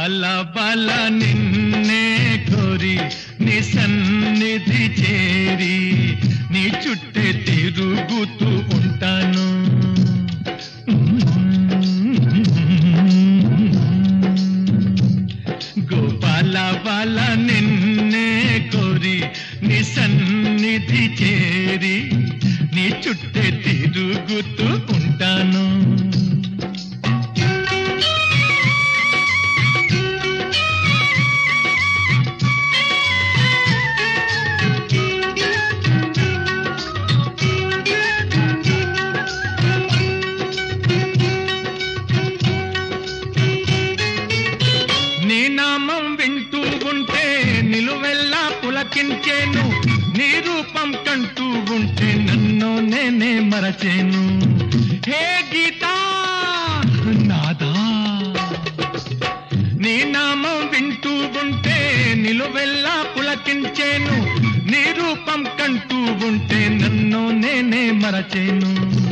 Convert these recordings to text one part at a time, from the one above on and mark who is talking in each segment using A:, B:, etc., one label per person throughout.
A: గోపాల బాల నిన్నే కోరి నీ సన్నిధి చేరి నీ చుట్టే తిరుగుతూ ఉంటాను గోపాల బాల నిన్నే కోరి నీ సన్నిధి చేరి నీ చుట్టే తిరుగుతూ ఉంటాను నీ నామం వింటూ ఉంటే నిలువెల్లా పులకించేను నీ రూపం కంటూ ఉంటే నన్ను నేనే మరచేను హే గీతా నాదా నీ నామం వింటూ ఉంటే నిలువెల్లా పులకించేను నీ రూపం కంటూ ఉంటే నన్ను నేనే మరచేను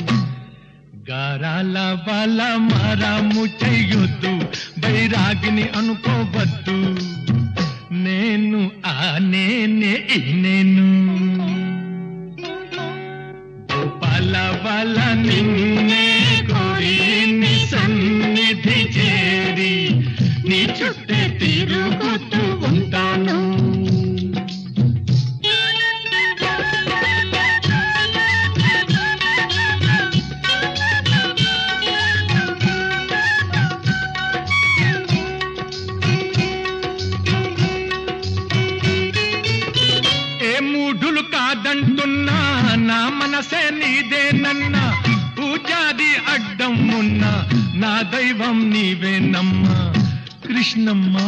A: గారాల బాల మారాము చెయ్యొద్దు బైరాగిని అనుకోవద్దు నేను ఆ నేనే ఈ నేను గోపాల బాల నిన్నే కోరి నీ సన్నిధి చేరి నీ చుట్టే తిరుగుతూ ఉంటాను ఏ మూఢులు కాదంటున్నా నా మనసే నీదేనన్నా పూజాది అడ్డం ఉన్నా నా దైవం నీవేనమ్మా కృష్ణమ్మా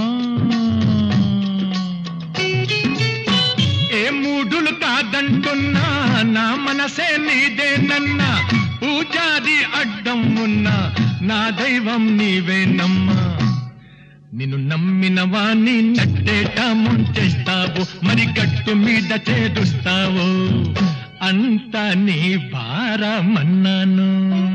A: ఏ మూఢులు కాదంటున్నా నా మనసే నీదేనన్నా పూజాది అడ్డం ఉన్నా నా దైవం నీవేనమ్మా నిన్ను నమ్మిన వాణ్ణి నట్టేట ముంచేస్తావు మరి గట్టు మీద చేరుస్తావు అంత నీ భారమన్నాను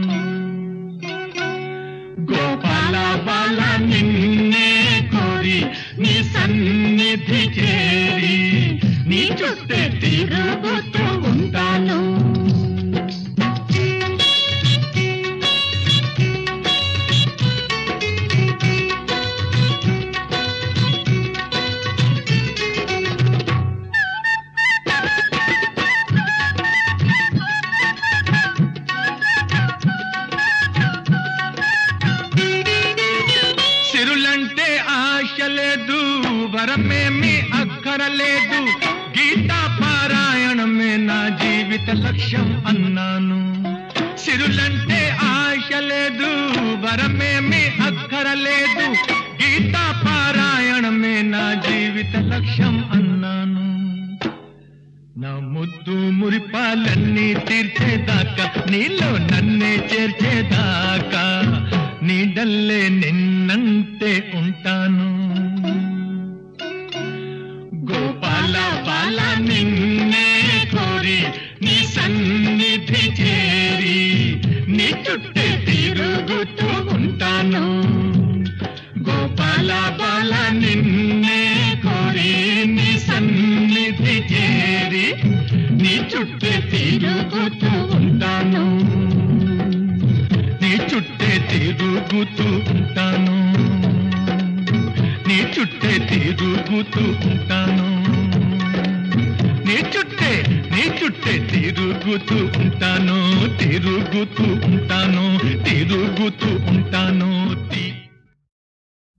A: గోపాల బాల నిన్నే కోరి నీ సన్నిధి చేరి నీ చుట్టే తిరుగుతూ ఉంటాను సిరులంటే ఆశ లేదు వరమేమి అక్కరలేదు గీతా పారాయణమే నా జీవిత లక్ష్యం అన్నాను సిరులంటే ఆశ లేదు వరమేమి అక్కరలేదు గీతా పారాయణమే నా జీవిత లక్ష్యం అన్నాను నా ముద్దు మురిపాలన్నీ తీర్చేదాకా నీలో నన్నే చేర్చేదాకా నీడల్లే నిన్నంటే ఉంటాను గోపాల బాల నిన్నే కోరి నీ సన్నిధి చేరి నీ చుట్టే తిరుగుతూ ఉంటాను గోపాల బాల నిన్నే కోరి నీ సన్నిధి చేరి నీ చుట్టే తిరుగుతూ ఉంటాను నీ చుట్టే తిరుగుతూ ఉంటాను నీ చుట్టే తిరుగుతూ ఉంటాను నీ చుట్టే నీ చుట్టే తిరుగుతూ ఉంటాను తిరుగుతూ ఉంటాను తిరుగుతూ ఉంటాను